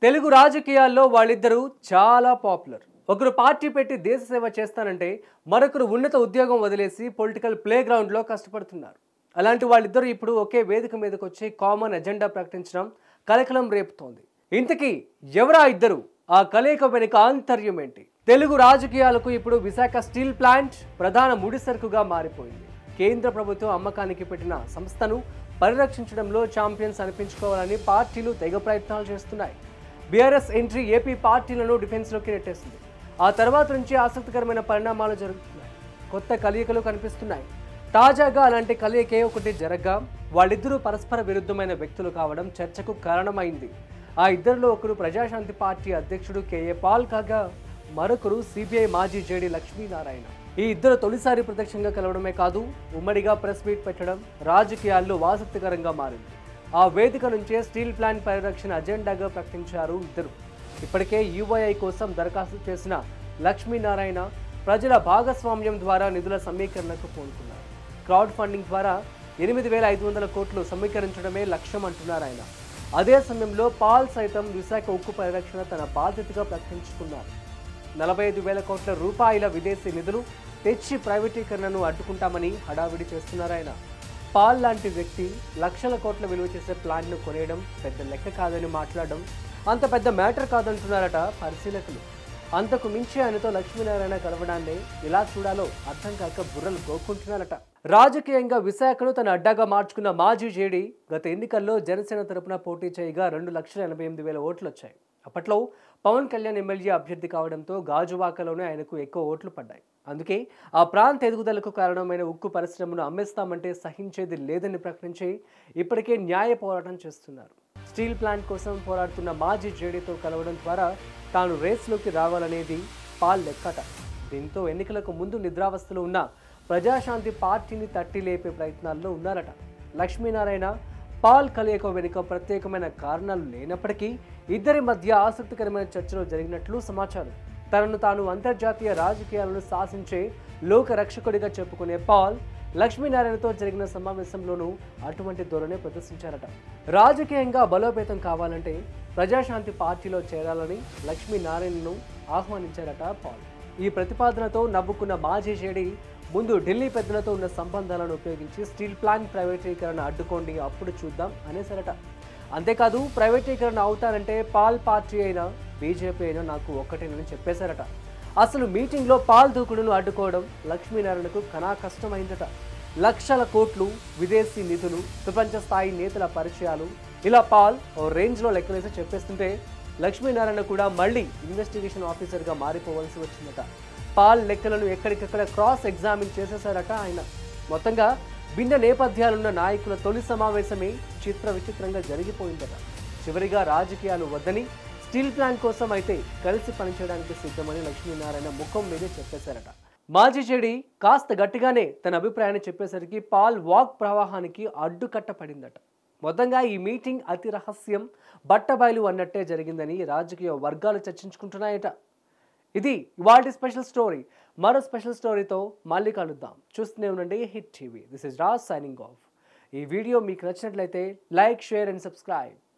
తెలుగు రాజకీయాల్లో వాళ్ళిద్దరూ చాలా పాపులర్ ఒకరు పార్టీ పెట్టి దేశ సేవ చేస్తానంటే మరొకరు ఉన్నత ఉద్యోగం వదిలేసి పొలిటికల్ ప్లే గ్రౌండ్లో కష్టపడుతున్నారు అలాంటి వాళ్ళిద్దరూ ఇప్పుడు ఒకే వేదిక మీదకి వచ్చి కామన్ ఎజెండా ప్రకటించడం కలకలం రేపుతోంది ఇంతకీ ఎవరా ఇద్దరు ఆ కలయిక వెనుక ఆంతర్యం ఏంటి తెలుగు రాజకీయాలకు ఇప్పుడు విశాఖ స్టీల్ ప్లాంట్ ప్రధాన ముడిసరుకుగా మారిపోయింది కేంద్ర ప్రభుత్వం అమ్మకానికి పెట్టిన సంస్థను పరిరక్షించడంలో ఛాంపియన్స్ అనిపించుకోవాలని పార్టీలు తెగ ప్రయత్నాలు చేస్తున్నాయి బీఆర్ఎస్ ఎంట్రీ ఏపీ పార్టీలను డిఫెన్స్లోకి నెట్టేసింది ఆ తర్వాత నుంచి ఆసక్తికరమైన పరిణామాలు జరుగుతున్నాయి కొత్త కలయికలు కనిపిస్తున్నాయి తాజాగా అలాంటి కలయికే ఒకటి జరగ్గా వాళ్ళిద్దరూ పరస్పర విరుద్ధమైన వ్యక్తులు కావడం చర్చకు కారణమైంది ఆ ఇద్దరిలో ఒకరు ప్రజాశాంతి పార్టీ అధ్యక్షుడు కేఏ పాల్ కాగా మరొకరు సిబిఐ మాజీ జేడి లక్ష్మీనారాయణ ఈ ఇద్దరు తొలిసారి ప్రత్యక్షంగా కలవడమే కాదు ఉమ్మడిగా ప్రెస్ మీట్ పెట్టడం రాజకీయాల్లో ఆసక్తికరంగా మారింది ఆ వేదిక నుంచే స్టీల్ ప్లాంట్ పరిరక్షణ అజెండాగా ప్రకటించారు ఇద్దరు ఇప్పటికే యూఐఐ కోసం దరఖాస్తు చేసిన లక్ష్మీనారాయణ ప్రజల భాగస్వామ్యం ద్వారా నిధుల సమీకరణకు పూనుకున్నారు క్రౌడ్ ఫండింగ్ ద్వారా ఎనిమిది వేల ఐదు వందల కోట్లు సమీకరించడమే లక్ష్యం అంటున్నారు ఆయన అదే సమయంలో పాల్ సైతం విశాఖ ఉక్కు పరిరక్షణ తన బాధ్యతగా ప్రకటించుకున్నారు నలభై ఐదు వేల కోట్ల రూపాయల విదేశీ నిధులు తెచ్చి ప్రైవేటీకరణను అడ్డుకుంటామని హడావిడి చేస్తున్నారు ఆయన పాల్ లాంటి వ్యక్తి లక్షల కోట్ల విలువ చేసే ప్లాంట్ను కొనేయడం పెద్ద లెక్క కాదని మాట్లాడడం అంత పెద్ద మ్యాటర్ కాదంటున్నారట పరిశీలకులు అంతకు మించి ఆయనతో లక్ష్మీనారాయణ కలవడాన్ని ఎలా చూడాలో అర్థం కాక బుర్రలు గోక్కుంటున్నారట రాజకీయంగా విశాఖను తన అడ్డాగా మార్చుకున్న మాజీ జేడీ గత ఎన్నికల్లో జనసేన తరపున పోటీ చేయగా రెండు లక్షల ఎనభై ఎనిమిది వేల ఓట్లు వచ్చాయి అప్పట్లో పవన్ కళ్యాణ్ ఎమ్మెల్యే అభ్యర్థి కావడంతో గాజువాకలోనే ఆయనకు ఎక్కువ ఓట్లు పడ్డాయి అందుకే ఆ ప్రాంత ఎదుగుదలకు కారణమైన ఉక్కు పరిశ్రమను అమ్మేస్తామంటే సహించేది లేదని ప్రకటించి ఇప్పటికే న్యాయ పోరాటం చేస్తున్నారు స్టీల్ ప్లాంట్ కోసం పోరాడుతున్న మాజీ జేడీతో కలవడం ద్వారా తాను రేస్లోకి రావాలనేది పాల్ లెక్కట దీంతో ఎన్నికలకు ముందు నిద్రావస్థలో ఉన్న ప్రజాశాంతి పార్టీని తట్టి లేపే ప్రయత్నాల్లో ఉన్నారట లక్ష్మీనారాయణ పాల్ కలయిక వెనుక ప్రత్యేకమైన కారణాలు లేనప్పటికీ ఇద్దరి మధ్య ఆసక్తికరమైన చర్చలు జరిగినట్లు సమాచారం తనను తాను అంతర్జాతీయ రాజకీయాలను శాసించే లోక రక్షకుడిగా చెప్పుకునే పాల్ లక్ష్మీనారాయణతో జరిగిన సమావేశంలోనూ అటువంటి ధోరణి ప్రదర్శించారట రాజకీయంగా బలోపేతం కావాలంటే ప్రజాశాంతి పార్టీలో చేరాలని లక్ష్మీనారాయణను ఆహ్వానించారట పాల్ ఈ ప్రతిపాదనతో నవ్వుకున్న మాజీ జేడీ ముందు ఢిల్లీ పెద్దలతో ఉన్న సంబంధాలను ఉపయోగించి స్టీల్ ప్లాంట్ ప్రైవేటీకరణ అడ్డుకోండి అప్పుడు చూద్దాం అనేసరట అంతేకాదు ప్రైవేటీకరణ అవుతారంటే పాల్ పార్టీ అయినా బీజేపీ అయినా నాకు ఒక్కటేనని చెప్పేశారట అసలు మీటింగ్లో పాల్ దూకుడును అడ్డుకోవడం లక్ష్మీనారాయణకు కనా కష్టమైందట లక్షల కోట్లు విదేశీ నిధులు ప్రపంచ స్థాయి నేతల పరిచయాలు ఇలా పాల్ ఓ రేంజ్లో లెక్కలేసి చెప్పేస్తుంటే లక్ష్మీనారాయణ కూడా మళ్ళీ ఇన్వెస్టిగేషన్ ఆఫీసర్గా మారిపోవాల్సి వచ్చిందట పాల్ లెక్కలను ఎక్కడికక్కడ క్రాస్ ఎగ్జామిన్ చేసేశారట ఆయన మొత్తంగా భిన్న నేపథ్యాలున్న నాయకుల తొలి సమావేశమే చిత్ర విచిత్రంగా జరిగిపోయిందట చివరిగా రాజకీయాలు వద్దని స్టీల్ ప్లాంట్ కోసం అయితే కలిసి పనిచేయడానికి సిద్ధమని లక్ష్మీనారాయణ ముఖం మీదే చెప్పేశారట మాజీ చెడి కాస్త గట్టిగానే తన అభిప్రాయాన్ని చెప్పేసరికి పాల్ వాక్ ప్రవాహానికి అడ్డుకట్ట పడిందట మొత్తంగా ఈ మీటింగ్ అతి రహస్యం బట్టబయలు అన్నట్టే జరిగిందని రాజకీయ వర్గాలు చర్చించుకుంటున్నాయట ఇది ఇవాళ స్పెషల్ స్టోరీ మరో స్పెషల్ స్టోరీతో మళ్ళీ కలుద్దాం చూస్తూనే ఉండండి hit TV this is Raj signing off ఈ వీడియో మీకు నచ్చినట్లయితే లైక్ షేర్ అండ్ సబ్స్క్రైబ్